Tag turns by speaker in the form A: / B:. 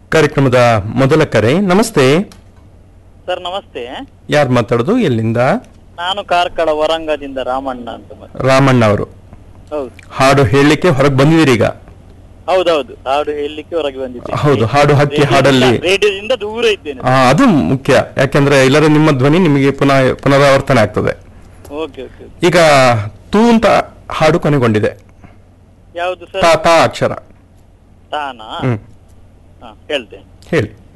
A: ಕಾರ್ಯಕ್ರಮದ ಮೊದಲ ಕರೆ ನಮಸ್ತೆ
B: ಸರ್ ನಮಸ್ತೆ
A: ಯಾರು ಮಾತಾಡೋದು ಎಲ್ಲಿಂದ
B: ನಾನು ಕಾರ್ಕಳ ವರಂಗದಿಂದ ರಾಮಣ್ಣ ಅಂತ ಮತ್ತೆ
A: ರಾಮಣ್ಣ ಅವರು
B: ಹೌದು
A: ಹಾಡು ಹೇಳಲಿಕ್ಕೆ ಹೊರಗೆ ಬಂದಿದ್ದೀರಿ ಈಗ
B: ಹೌದೌದು ಹಾಡು ಹೇಳಲಿಕ್ಕೆ ಹೊರಗೆ ಬಂದಿದ್ದೇನೆ
A: ಹೌದು, ಹಾಡು ಹಕ್ಕಿ ಹಾಡಲ್ಲಿ-
B: ರೇಡಿಯೋದಿಂದ ದೂರ ಇದ್ದೇನೆ
A: ಆ, ಅದು ಮುಖ್ಯ ಯಾಕೆಂದ್ರೆ ಇಲ್ಲರ ನಿಮ್ಮ ಧ್ವನಿ ನಿಮಗೆ ಪುನಃ ಪುನರಾವರ್ತನೆ ಆಗ್ತದೆ
B: ಓಕೆ ಓಕೆ
A: ಈಗ ತೂ ಅಂತ ಹಾಡು ಕೊನೆಗೊಂಡಿದೆ
B: ಯಾವುದು
A: ತಾ
B: ಸರ್
A: ತಾ ಅಕ್ಷರ
B: ತಾನಾ
A: ಹ್ಮ್
B: ಹಾ ಹೇಳ್ತೇನೆ
A: ಹೇಳಿ